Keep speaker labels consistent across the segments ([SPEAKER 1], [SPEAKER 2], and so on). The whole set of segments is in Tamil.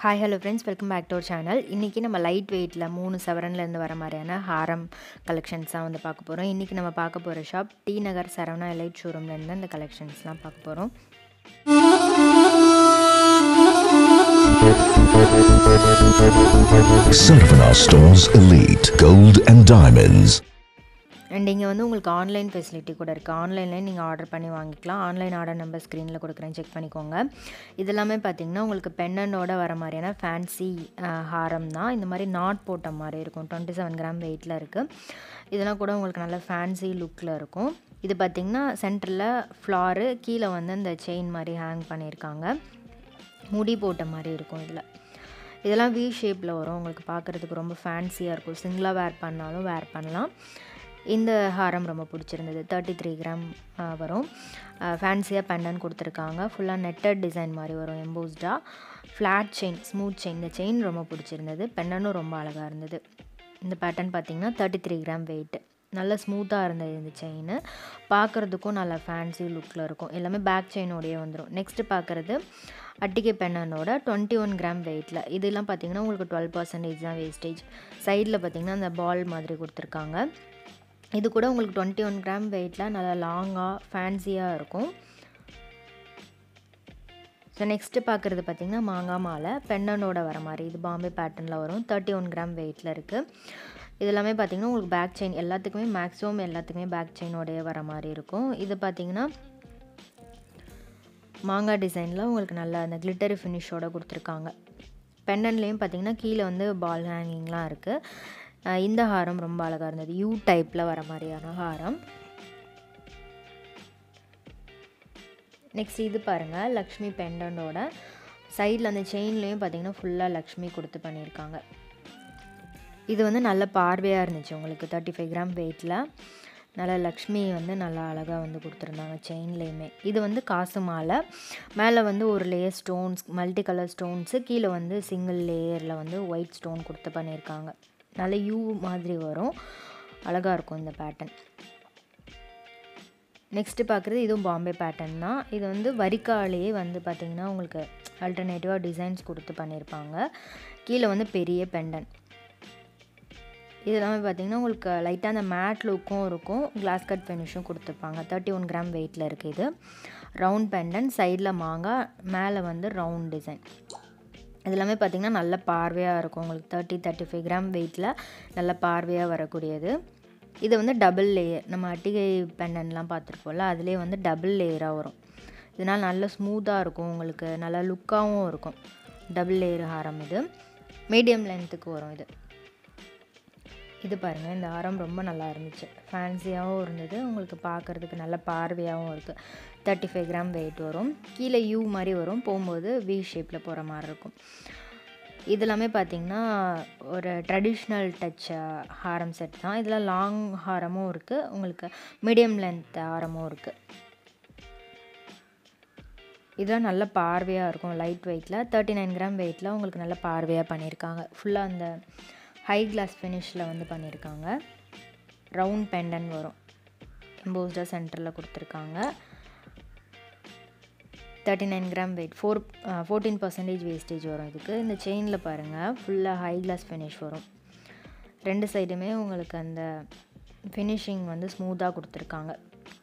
[SPEAKER 1] Hi hello friends welcome back to our channel இன்றைக்கி நம்ம லைட் வெயிட்டில் மூணு சவரன்லேருந்து வர மாதிரியான ஹாரம் கலெக்ஷன்ஸ் தான் வந்து பார்க்க போகிறோம் இன்றைக்கி நம்ம பார்க்க போகிற ஷாப் டி நகர் சரவணா எலைட் ஷோரூம்லேருந்து இந்த கலெக்ஷன்ஸ்லாம் பார்க்க போகிறோம்
[SPEAKER 2] Sarvana Stores Elite Gold and Diamonds.
[SPEAKER 1] And இங்கே வந்து உங்களுக்கு ஆன்லைன் ஃபெசிலிட்டி கூட இருக்குது ஆன்லைன்லேயே நீங்கள் ஆர்டர் பண்ணி வாங்கிக்கலாம் ஆன்லைன் ஆர்டர் நம்பர் ஸ்க்ரீனில் கொடுக்குறேன் செக் பண்ணிக்கோங்க இது எல்லாமே பார்த்தீங்கன்னா உங்களுக்கு பெண்ணனோட வர மாதிரியான ஃபேன்சி ஹாரம் தான் இந்த மாதிரி நாட் போட்ட மாதிரி இருக்கும் டுவெண்ட்டி செவன் கிராம் வெயிட்டில் இருக்குது இதெல்லாம் கூட உங்களுக்கு நல்ல ஃபேன்சி லுக்கில் இருக்கும் இது பார்த்திங்கன்னா சென்டரில் ஃப்ளாரு கீழே வந்து இந்த செயின் மாதிரி ஹேங் பண்ணியிருக்காங்க முடி போட்ட மாதிரி இருக்கும் இதில் இதெல்லாம் வி ஷேப்பில் வரும் உங்களுக்கு பார்க்குறதுக்கு ரொம்ப ஃபேன்சியாக இருக்கும் சிங்கிளாக வேர் பண்ணாலும் வேர் பண்ணலாம் இந்த ஹாரம் ரொம்ப பிடிச்சிருந்தது தேர்ட்டி த்ரீ கிராம் வரும் ஃபேன்சியாக பெண்டன் கொடுத்துருக்காங்க ஃபுல்லாக நெட்டட் டிசைன் மாதிரி வரும் எம்போஸ்டாக ஃப்ளாட் செயின் ஸ்மூத் செயின் இந்த செயின் ரொம்ப பிடிச்சிருந்தது பெண்டனும் ரொம்ப அழகாக இருந்தது இந்த பேட்டர்ன் பார்த்திங்கன்னா தேர்ட்டி த்ரீ கிராம் வெயிட்டு நல்ல ஸ்மூத்தாக இருந்தது இந்த செயின் பார்க்குறதுக்கும் நல்ல ஃபேன்சி லுக்கில் இருக்கும் எல்லாமே பேக் செயினோடையே வந்துடும் நெக்ஸ்ட்டு பார்க்குறது அட்டிகை பெண்ணனோட டுவெண்ட்டி ஒன் கிராம் வெயிட்டில் இதெல்லாம் பார்த்திங்கன்னா உங்களுக்கு டுவெல் பர்சன்டேஜ் தான் வேஸ்டேஜ் சைடில் பார்த்திங்கன்னா அந்த பால் மாதிரி கொடுத்துருக்காங்க இது கூட உங்களுக்கு டுவெண்ட்டி ஒன் கிராம் வெயிட்டில் நல்லா லாங்காக ஃபேன்சியாக இருக்கும் ஸோ நெக்ஸ்ட்டு பார்க்குறது பார்த்திங்கன்னா மாங்காய் மாலை பெண்ணனோட வர மாதிரி இது பாம்பே பேட்டர்னில் வரும் தேர்ட்டி ஒன் கிராம் வெயிட்டில் இருக்குது இது எல்லாமே பார்த்திங்கன்னா உங்களுக்கு பேக் செயின் எல்லாத்துக்குமே மேக்ஸிமம் எல்லாத்துக்குமே பேக் செயினோடைய வர மாதிரி இருக்கும் இது பார்த்திங்கன்னா மாங்காய் டிசைனில் உங்களுக்கு நல்ல அந்த கிளிட்டரி ஃபினிஷோட கொடுத்துருக்காங்க பெண்டன்லேயும் பார்த்திங்கன்னா கீழே வந்து பால் ஹேங்கிங்லாம் இருக்குது இந்த ஹாரம் ரொம்ப அழகாக இருந்தது யூ டைப்பில் வர மாதிரியான ஹாரம் நெக்ஸ்ட் இது பாருங்கள் லக்ஷ்மி பெண்டனோட சைடில் அந்த செயின்லேயும் பார்த்திங்கன்னா ஃபுல்லாக லக்ஷ்மி கொடுத்து பண்ணியிருக்காங்க இது வந்து நல்ல பார்வையாக இருந்துச்சு உங்களுக்கு தேர்ட்டி ஃபைவ் கிராம் வெயிட்டில் நல்லா லக்ஷ்மி வந்து நல்லா அழகாக வந்து கொடுத்துருந்தாங்க செயின்லேயுமே இது வந்து காசு மாலை மேலே வந்து ஒரு layer stones multi colour stones கீழே வந்து சிங்கிள் லேயரில் வந்து ஒயிட் ஸ்டோன் கொடுத்து பண்ணியிருக்காங்க நல்ல யூ மாதிரி வரும் அழகாக இருக்கும் இந்த பேட்டர்ன் நெக்ஸ்ட்டு பார்க்குறது இதுவும் பாம்பே பேட்டர்ன் தான் இது வந்து வரிக்காலேயே வந்து பார்த்திங்கன்னா உங்களுக்கு அல்டர்னேட்டிவாக டிசைன்ஸ் கொடுத்து பண்ணியிருப்பாங்க கீழே வந்து பெரிய பெண்டன் இது எல்லாமே பார்த்திங்கன்னா உங்களுக்கு லைட்டாக அந்த மேட் லுக்கும் இருக்கும் கிளாஸ் கட் ஃபினிஷும் கொடுத்துருப்பாங்க தேர்ட்டி ஒன் கிராம் வெயிட்டில் இருக்குது இது ரவுண்ட் பெண்டன் சைடில் மாங்காய் மேலே வந்து ரவுண்ட் டிசைன் இது எல்லாமே பார்த்திங்கன்னா நல்ல பார்வையாக இருக்கும் உங்களுக்கு தேர்ட்டி தேர்ட்டி ஃபைவ் கிராம் வெயிட்டில் நல்ல பார்வையாக வரக்கூடியது இது வந்து டபுள் லேயர் நம்ம அட்டிகை பெண்டன்லாம் பார்த்துருப்போம்ல அதுலேயே வந்து டபுள் லேயராக வரும் இதனால் நல்ல ஸ்மூத்தாக இருக்கும் உங்களுக்கு நல்ல லுக்காகவும் இருக்கும் டபுள் லேயர் ஹாரம் இது மீடியம் லென்த்துக்கு வரும் இது இது பாருங்கள் இந்த ஆரம் ரொம்ப நல்லா இருந்துச்சு ஃபேன்சியாகவும் இருந்தது உங்களுக்கு பார்க்குறதுக்கு நல்ல பார்வையாகவும் இருக்குது தேர்ட்டி ஃபைவ் கிராம் வெயிட் வரும் கீழே யூ மாதிரி வரும் போகும்போது வி ஷேப்பில் போகிற மாதிரி இருக்கும் இது எல்லாமே பார்த்திங்கன்னா ஒரு ட்ரெடிஷ்னல் டச் ஹாரம் செட் தான் இதில் லாங் ஹாரமும் இருக்குது உங்களுக்கு மீடியம் லென்த் ஹாரமும் இருக்குது இதெல்லாம் நல்ல பார்வையாக இருக்கும் லைட் வெயிட்டில் தேர்ட்டி நைன் கிராம் வெயிட்டில் உங்களுக்கு நல்ல பார்வையாக பண்ணியிருக்காங்க ஃபுல்லாக அந்த ஹை கிளாஸ் ஃபினிஷில் வந்து பண்ணியிருக்காங்க ரவுண்ட் பெண்டன் வரும் எம்போஸ்டாக சென்டரில் கொடுத்துருக்காங்க thirty nine gram weight four fourteen percentage wastage வரும் இதுக்கு இந்த செயினில் பாருங்கள் ஃபுல்லாக ஹை கிளாஸ் ஃபினிஷ் வரும் ரெண்டு சைடுமே உங்களுக்கு அந்த ஃபினிஷிங் வந்து ஸ்மூத்தாக கொடுத்துருக்காங்க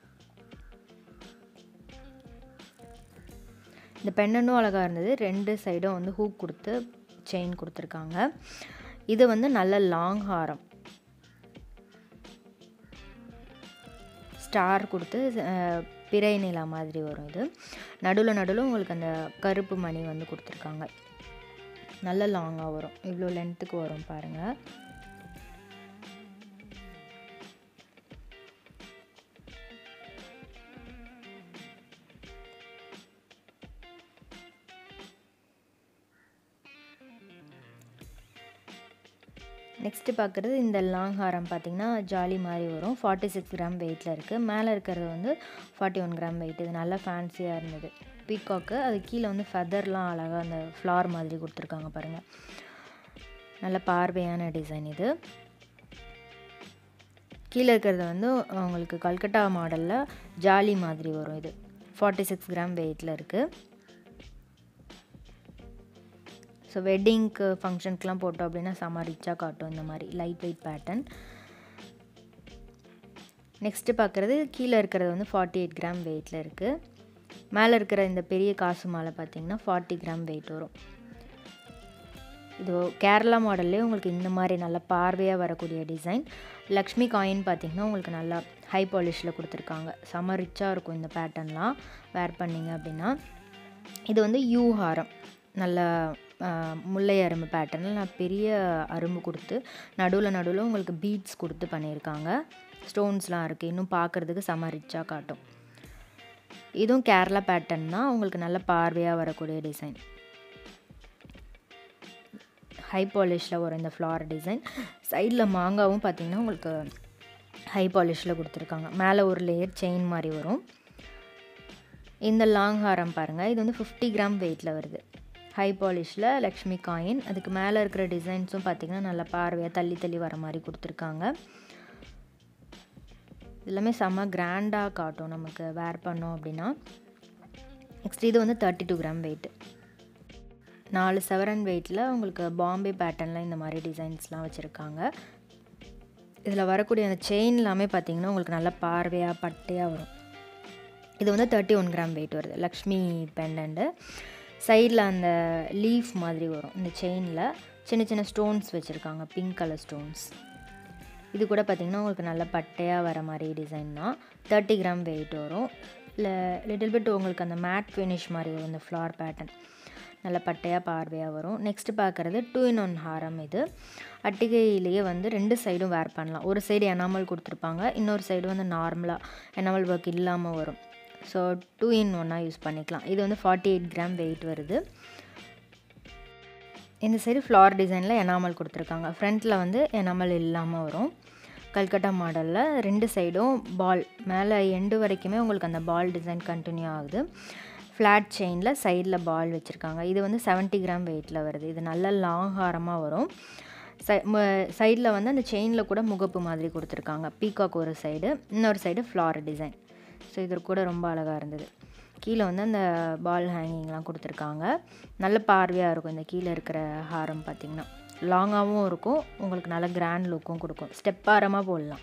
[SPEAKER 1] இந்த பெண்ணனும் அழகாக இருந்தது ரெண்டு சைடும் வந்து ஹூக் கொடுத்து செயின் கொடுத்துருக்காங்க இது வந்து நல்ல லாங் ஹாரம் ஸ்டார் கொடுத்து பிறை நிலா மாதிரி வரும் இது நடுவில் நடுவில் உங்களுக்கு அந்த கருப்பு மணி வந்து கொடுத்துருக்காங்க நல்ல லாங்காக வரும் இவ்வளோ லென்த்துக்கு வரும் பாருங்கள் நெக்ஸ்ட்டு பார்க்குறது இந்த லாங் ஹாரம் பார்த்திங்கன்னா ஜாலி மாதிரி வரும் ஃபார்ட்டி சிக்ஸ் கிராம் வெயிட்டில் இருக்குது மேலே இருக்கிறது வந்து ஃபார்ட்டி ஒன் கிராம் வெயிட் இது நல்லா ஃபேன்சியாக இருந்தது பீகாக்கு அது கீழே வந்து ஃபெதர்லாம் அழகாக அந்த ஃப்ளார் மாதிரி கொடுத்துருக்காங்க பாருங்கள் நல்ல பார்வையான டிசைன் இது கீழே இருக்கிறது வந்து உங்களுக்கு கல்கட்டா மாடலில் ஜாலி மாதிரி வரும் இது ஃபார்ட்டி சிக்ஸ் கிராம் வெயிட்டில் இருக்குது ஸோ வெட்டிங்க்கு ஃபங்க்ஷனுக்குலாம் போட்டோம் அப்படின்னா செம்ம ரிச்சாக காட்டும் இந்த மாதிரி லைட் வெயிட் பேட்டர்ன் நெக்ஸ்ட்டு பார்க்குறது கீழே இருக்கிறது வந்து ஃபார்ட்டி எயிட் கிராம் வெயிட்டில் இருக்குது மேலே இருக்கிற இந்த பெரிய காசு மாலை பார்த்திங்கன்னா ஃபார்ட்டி கிராம் வெயிட் வரும் இது கேரளா மாடல்லே உங்களுக்கு இந்த மாதிரி நல்ல பார்வையாக வரக்கூடிய டிசைன் லக்ஷ்மி காயின் பார்த்திங்கன்னா உங்களுக்கு நல்லா ஹை பாலிஷில் கொடுத்துருக்காங்க செம ரிச்சாக இருக்கும் இந்த பேட்டர்ன்லாம் வேர் பண்ணிங்க அப்படின்னா இது வந்து யூ ஹாரம் நல்ல முல்லை அரும்பு பேட்டர்னில் நான் பெரிய அரும்பு கொடுத்து நடுவில் நடுவில் உங்களுக்கு பீட்ஸ் கொடுத்து பண்ணியிருக்காங்க ஸ்டோன்ஸ்லாம் இருக்குது இன்னும் பார்க்குறதுக்கு செம ரிச்சாக காட்டும் இதுவும் கேரளா பேட்டர்ன் தான் உங்களுக்கு நல்ல பார்வையாக வரக்கூடிய டிசைன் ஹை பாலிஷில் வரும் இந்த ஃப்ளார் டிசைன் சைடில் மாங்காவும் பார்த்திங்கன்னா உங்களுக்கு ஹை பாலிஷில் கொடுத்துருக்காங்க மேலே ஒரு லேயர் செயின் மாதிரி வரும் இந்த லாங் ஹாரம் பாருங்கள் இது வந்து ஃபிஃப்டி கிராம் வெயிட்டில் வருது ஹை பாலிஷில் லக்ஷ்மி காயின் அதுக்கு மேலே இருக்கிற டிசைன்ஸும் பார்த்திங்கன்னா நல்லா பார்வையாக தள்ளி தள்ளி வர மாதிரி கொடுத்துருக்காங்க எல்லாமே செம்ம கிராண்டாக காட்டும் நமக்கு வேர் பண்ணோம் அப்படின்னா நெக்ஸ்ட் இது வந்து தேர்ட்டி டூ கிராம் வெயிட்டு நாலு செவரன் வெயிட்டில் உங்களுக்கு பாம்பே பேட்டர்னில் இந்த மாதிரி டிசைன்ஸ்லாம் வச்சுருக்காங்க இதில் வரக்கூடிய அந்த செயின் எல்லாமே பார்த்திங்கன்னா உங்களுக்கு நல்ல பார்வையாக பட்டையாக வரும் இது வந்து தேர்ட்டி ஒன் கிராம் வெயிட் வருது லக்ஷ்மி பெண்டன்ட்டு சைடில் அந்த லீஃப் மாதிரி வரும் இந்த செயினில் சின்ன சின்ன ஸ்டோன்ஸ் வச்சுருக்காங்க பிங்க் கலர் ஸ்டோன்ஸ் இது கூட பார்த்திங்கன்னா உங்களுக்கு நல்ல பட்டையாக வர மாதிரி டிசைன் தான் தேர்ட்டி கிராம் வெயிட் வரும் இல்லை லிட்டில் பிட் உங்களுக்கு அந்த மேட் ஃபினிஷ் மாதிரி வரும் இந்த ஃப்ளார் பேட்டர்ன் நல்ல பட்டையாக பார்வையாக வரும் நெக்ஸ்ட்டு பார்க்குறது டூ இன் ஒன் ஹாரம் இது அட்டிகையிலேயே வந்து ரெண்டு சைடும் வேர் பண்ணலாம் ஒரு சைடு எனாமல் கொடுத்துருப்பாங்க இன்னொரு சைடு வந்து நார்மலாக எனாமல் ஒர்க் இல்லாமல் வரும் ஸோ டூ இன் ஒன்னாக யூஸ் பண்ணிக்கலாம் இது வந்து ஃபார்ட்டி எயிட் கிராம் வெயிட் வருது இந்த சைடு ஃப்ளார் டிசைனில் எனாமல் கொடுத்துருக்காங்க ஃப்ரண்ட்டில் வந்து எனாமல் இல்லாமல் வரும் கல்கட்டா மாடலில் ரெண்டு சைடும் பால் மேலே எண்டு வரைக்குமே உங்களுக்கு அந்த பால் டிசைன் கண்டினியூ ஆகுது ஃப்ளாட் செயினில் சைடில் பால் வச்சுருக்காங்க இது வந்து செவன்ட்டி கிராம் வெயிட்டில் வருது இது நல்ல லாங் ஹாரமாக வரும் சை சைடில் வந்து அந்த செயினில் கூட முகப்பு மாதிரி கொடுத்துருக்காங்க பீகாக் ஒரு சைடு இன்னொரு சைடு ஃப்ளார் டிசைன் ஸோ இது கூட ரொம்ப அழகாக இருந்தது கீழே வந்து அந்த பால் ஹேங்கிங்லாம் கொடுத்துருக்காங்க நல்ல பார்வையாக இருக்கும் இந்த கீழே இருக்கிற ஹாரம் பார்த்திங்கன்னா லாங்காகவும் இருக்கும் உங்களுக்கு நல்ல கிராண்ட் லுக்கும் கொடுக்கும் ஸ்டெப் ஹாரமாக போடலாம்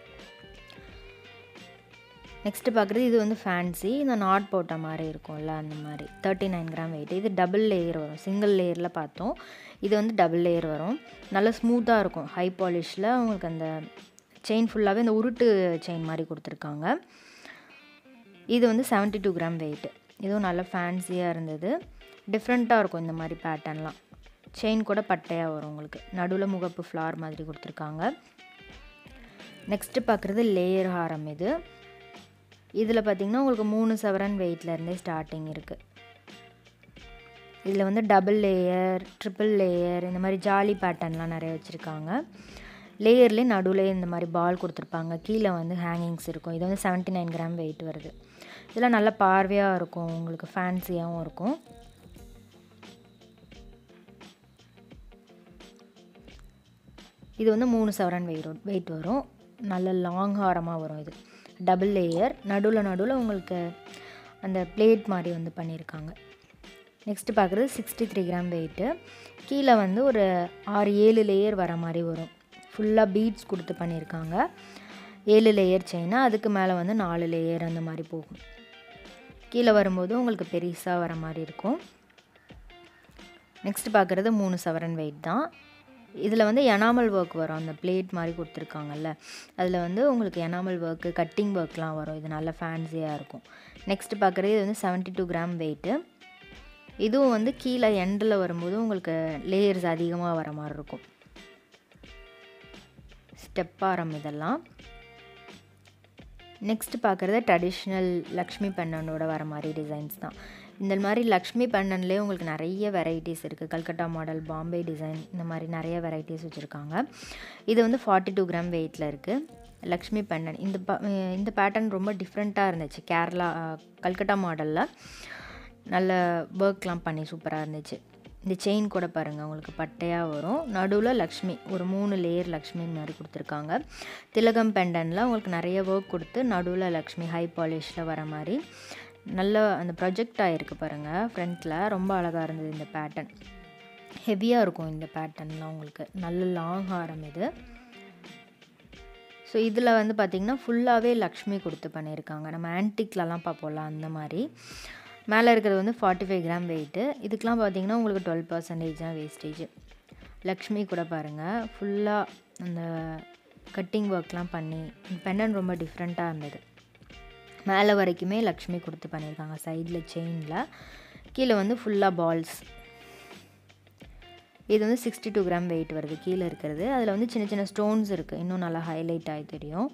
[SPEAKER 1] நெக்ஸ்ட்டு பார்க்குறது இது வந்து ஃபேன்சி இந்த நாட் போட்ட மாதிரி இருக்கும்ல அந்த மாதிரி தேர்ட்டி நைன் கிராம் வெயிட் இது டபுள் லேயர் வரும் சிங்கிள் லேயரில் பார்த்தோம் இது வந்து டபுள் லேயர் வரும் நல்லா ஸ்மூத்தாக இருக்கும் ஹை பாலிஷில் உங்களுக்கு அந்த செயின் ஃபுல்லாகவே இந்த உருட்டு செயின் மாதிரி கொடுத்துருக்காங்க இது வந்து செவன்ட்டி டூ கிராம் வெயிட்டு இதுவும் நல்ல ஃபேன்சியாக இருந்தது டிஃப்ரெண்ட்டாக இருக்கும் இந்த மாதிரி பேட்டர்ன்லாம் செயின் கூட பட்டையாக வரும் உங்களுக்கு நடுவில் முகப்பு ஃப்ளார் மாதிரி கொடுத்துருக்காங்க நெக்ஸ்ட்டு பார்க்குறது லேயர் ஹாரம் இது இதில் பார்த்திங்கன்னா உங்களுக்கு மூணு சவரன் வெயிட்லேருந்தே ஸ்டார்டிங் இருக்குது இதில் வந்து டபுள் லேயர் ட்ரிபிள் லேயர் இந்த மாதிரி ஜாலி பேட்டர்ன்லாம் நிறைய வச்சுருக்காங்க லேயர்லேயே நடுவில் இந்த மாதிரி பால் கொடுத்துருப்பாங்க கீழே வந்து ஹேங்கிங்ஸ் இருக்கும் இது வந்து செவன்ட்டி நைன் கிராம் வெயிட் வருது இதெல்லாம் நல்ல பார்வையாக இருக்கும் உங்களுக்கு ஃபேன்சியாகவும் இருக்கும் இது வந்து மூணு சவரன் வெயிட் வெயிட் வரும் நல்ல லாங் ஹாரமாக வரும் இது டபுள் லேயர் நடுவில் நடுவில் உங்களுக்கு அந்த பிளேட் மாதிரி வந்து பண்ணியிருக்காங்க நெக்ஸ்ட்டு பார்க்குறது சிக்ஸ்டி த்ரீ கிராம் வெயிட்டு கீழே வந்து ஒரு ஆறு ஏழு லேயர் வர மாதிரி வரும் ஃபுல்லாக பீட்ஸ் கொடுத்து பண்ணியிருக்காங்க ஏழு லேயர் செயினா அதுக்கு மேலே வந்து நாலு லேயர் அந்த மாதிரி போகும் கீழே வரும்போது உங்களுக்கு பெருசாக வர மாதிரி இருக்கும் நெக்ஸ்ட் பார்க்குறது மூணு சவரன் வெயிட் தான் இதில் வந்து எனாமல் ஒர்க் வரும் அந்த பிளேட் மாதிரி கொடுத்துருக்காங்கல்ல அதில் வந்து உங்களுக்கு எனாமல் ஒர்க்கு கட்டிங் ஒர்க்லாம் வரும் இது நல்ல ஃபேன்சியாக இருக்கும் நெக்ஸ்ட்டு பார்க்குறது இது வந்து செவன்ட்டி டூ கிராம் வெயிட்டு இதுவும் வந்து கீழே எண்டில் வரும்போது உங்களுக்கு லேயர்ஸ் அதிகமாக வர மாதிரி இருக்கும் ஸ்டெப்பாரம் இதெல்லாம் நெக்ஸ்ட் பார்க்குறது ட்ரெடிஷ்னல் லக்ஷ்மி பெண்ணனோட வர மாதிரி டிசைன்ஸ் தான் இந்த மாதிரி லக்ஷ்மி பெண்ணன்லேயே உங்களுக்கு நிறைய வெரைட்டிஸ் இருக்குது கல்கட்டா மாடல் பாம்பே டிசைன் இந்த மாதிரி நிறைய வெரைட்டிஸ் வச்சுருக்காங்க இது வந்து ஃபார்ட்டி டூ கிராம் வெயிட்டில் இருக்குது லக்ஷ்மி பெண்ணன் இந்த ப இந்த பேட்டர்ன் ரொம்ப டிஃப்ரெண்ட்டாக இருந்துச்சு கேரளா கல்கட்டா மாடலில் நல்ல ஒர்க்லாம் பண்ணி சூப்பராக இருந்துச்சு இந்த செயின் கூட பாருங்கள் உங்களுக்கு பட்டையாக வரும் நடுவில் லக்ஷ்மி ஒரு மூணு லேயர் லக்ஷ்மி மாதிரி கொடுத்துருக்காங்க திலகம் பெண்டனில் உங்களுக்கு நிறைய ஒர்க் கொடுத்து நடுவில் லக்ஷ்மி ஹை பாலிஷில் வர மாதிரி நல்ல அந்த ப்ரொஜெக்ட் ஆகிருக்கு பாருங்கள் ஃப்ரண்ட்டில் ரொம்ப அழகாக இருந்தது இந்த பேட்டர்ன் ஹெவியாக இருக்கும் இந்த பேட்டர்ன்லாம் உங்களுக்கு நல்ல லாங் ஹாரம் இது ஸோ இதில் வந்து பார்த்திங்கன்னா ஃபுல்லாகவே லக்ஷ்மி கொடுத்து பண்ணியிருக்காங்க நம்ம ஆன்டிக்லலாம் பார்ப்போம்ல அந்த மாதிரி மேலே இருக்கிறது வந்து ஃபார்ட்டி ஃபைவ் கிராம் வெயிட்டு இதுக்கெலாம் பார்த்திங்கன்னா உங்களுக்கு டுவெல் பர்சன்டேஜ் தான் வேஸ்டேஜ் லக்ஷ்மி கூட பாருங்கள் ஃபுல்லாக அந்த கட்டிங் ஒர்க்லாம் பண்ணி பெண்டன் ரொம்ப டிஃப்ரெண்ட்டாக இருந்தது மேலே வரைக்குமே லக்ஷ்மி கொடுத்து பண்ணியிருக்காங்க சைடில் செயினில் கீழே வந்து ஃபுல்லாக பால்ஸ் இது வந்து சிக்ஸ்டி டூ கிராம் வெயிட் வருது கீழே இருக்கிறது அதில் வந்து சின்ன சின்ன ஸ்டோன்ஸ் இருக்குது இன்னும் நல்லா ஹைலைட் ஆகி தெரியும்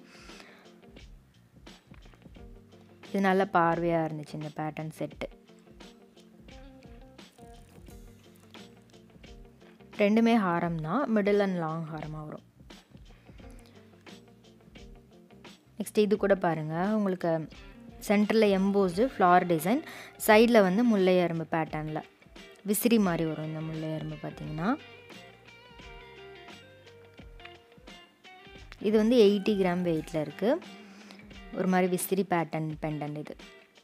[SPEAKER 1] இது நல்ல பார்வையாக இருந்துச்சு இந்த பேட்டர்ன் செட்டு ரெண்டுமே ஹாரம் தான் மிடில் அண்ட் லாங் ஹாரமாக வரும் நெக்ஸ்ட் இது கூட பாருங்கள் உங்களுக்கு சென்டரில் எம்போஸ்டு ஃப்ளார் டிசைன் சைடில் வந்து முல்லை எறும்பு பேட்டர்னில் விசிறி மாதிரி வரும் இந்த முல்லை எறும்பு பார்த்தீங்கன்னா இது வந்து எயிட்டி கிராம் வெயிட்டில் இருக்குது ஒரு மாதிரி விசிறி பேட்டர்ன் பெண்டன் இது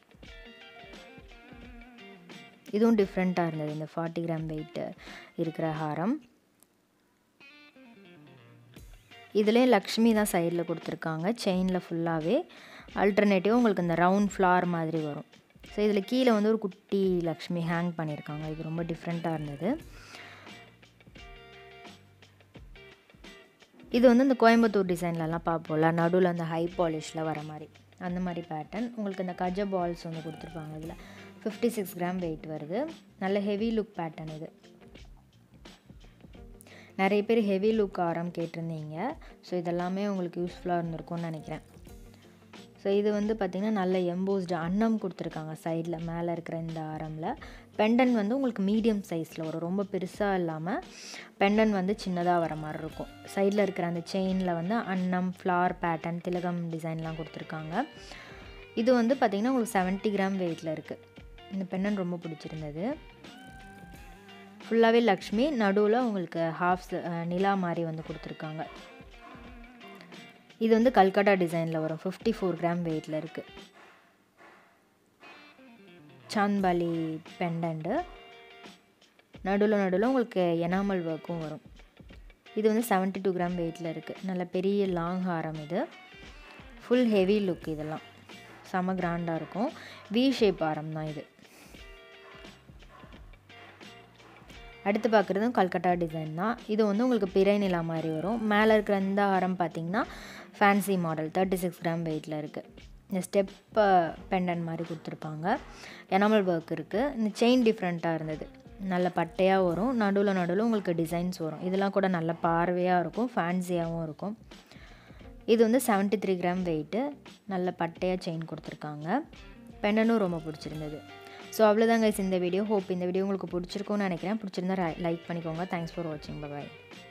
[SPEAKER 1] இதுவும் டிஃப்ரெண்ட்டாக இருந்தது இந்த ஃபார்ட்டி கிராம் வெயிட் இருக்கிற ஹாரம் இதுலேயும் லக்ஷ்மி தான் சைடில் கொடுத்துருக்காங்க செயினில் ஃபுல்லாகவே அல்டர்னேட்டிவ் உங்களுக்கு இந்த ரவுண்ட் ஃப்ளார் மாதிரி வரும் ஸோ இதில் கீழே வந்து ஒரு குட்டி லக்ஷ்மி ஹேங் பண்ணியிருக்காங்க இது ரொம்ப டிஃப்ரெண்ட்டாக இருந்தது இது வந்து இந்த கோயம்புத்தூர் டிசைன்லலாம் பார்ப்போம்ல நடுவில் அந்த ஹை பாலிஷில் வர மாதிரி அந்த மாதிரி பேட்டர்ன் உங்களுக்கு இந்த கஜ பால்ஸ் வந்து கொடுத்துருப்பாங்க இதில் ஃபிஃப்டி சிக்ஸ் கிராம் வெயிட் வருது நல்ல ஹெவி லுக் பேட்டர்ன் இது நிறைய பேர் ஹெவி லுக் ஆரம் கேட்டிருந்தீங்க ஸோ இதெல்லாமே உங்களுக்கு யூஸ்ஃபுல்லாக இருந்திருக்கும்னு நினைக்கிறேன் ஸோ இது வந்து பார்த்திங்கன்னா நல்ல எம்போஸ்டு அன்னம் கொடுத்துருக்காங்க சைடில் மேலே இருக்கிற இந்த ஆரமில் பெண்டன் வந்து உங்களுக்கு மீடியம் சைஸில் வரும் ரொம்ப பெருசாக இல்லாமல் பெண்டன் வந்து சின்னதாக வர மாதிரி இருக்கும் சைடில் இருக்கிற அந்த செயினில் வந்து அன்னம் ஃப்ளார் பேட்டர்ன் திலகம் டிசைன்லாம் கொடுத்துருக்காங்க இது வந்து பார்த்திங்கன்னா உங்களுக்கு செவன்ட்டி கிராம் வெயிட்டில் இருக்குது இந்த பெண்டன் ரொம்ப பிடிச்சிருந்தது ஃபுல்லாகவே லக்ஷ்மி நடுவில் உங்களுக்கு ஹாஃப்ஸ் நிலா மாதிரி வந்து கொடுத்துருக்காங்க இது வந்து கல்கட்டா டிசைனில் வரும் ஃபிஃப்டி ஃபோர் கிராம் வெயிட்டில் இருக்குது சாந்த்பாலி பெண்டன்ட்டு நடுவில் நடுவில் உங்களுக்கு எனாமல் ஒர்க்கும் வரும் இது வந்து செவன்ட்டி டூ கிராம் வெயிட்டில் இருக்குது நல்ல பெரிய லாங் ஹாரம் இது ஃபுல் ஹெவி லுக் இதெல்லாம் செம கிராண்டாக இருக்கும் வி ஷேப் ஆரம் தான் இது அடுத்து பார்க்குறதும் கல்கட்டா டிசைன் தான் இது வந்து உங்களுக்கு பிறை நிலா மாதிரி வரும் மேலே இருக்கிற இந்த ஆரம் பார்த்திங்கன்னா fancy model thirty six gram வெயிட்டில் இருக்குது இந்த ஸ்டெப் பெண்டன் மாதிரி கொடுத்துருப்பாங்க எனாமல் ஒர்க் இருக்குது இந்த செயின் டிஃப்ரெண்ட்டாக இருந்தது நல்ல பட்டையாக வரும் நடுவில் நடுவில் உங்களுக்கு டிசைன்ஸ் வரும் இதெல்லாம் கூட நல்ல பார்வையாக இருக்கும் ஃபேன்சியாகவும் இருக்கும் இது வந்து செவன்ட்டி த்ரீ கிராம் வெயிட்டு நல்ல பட்டையாக செயின் கொடுத்துருக்காங்க பெண்ணனும் ரொம்ப பிடிச்சிருந்தது ஸோ அவ்வளோதாங்க இந்த வீடியோ ஹோப் இந்த வீடியோ உங்களுக்கு பிடிச்சிருக்கும்னு நினைக்கிறேன் பிடிச்சிருந்தா லைக் பண்ணிக்கோங்க தேங்க்ஸ் ஃபார் வாட்சிங் பாய்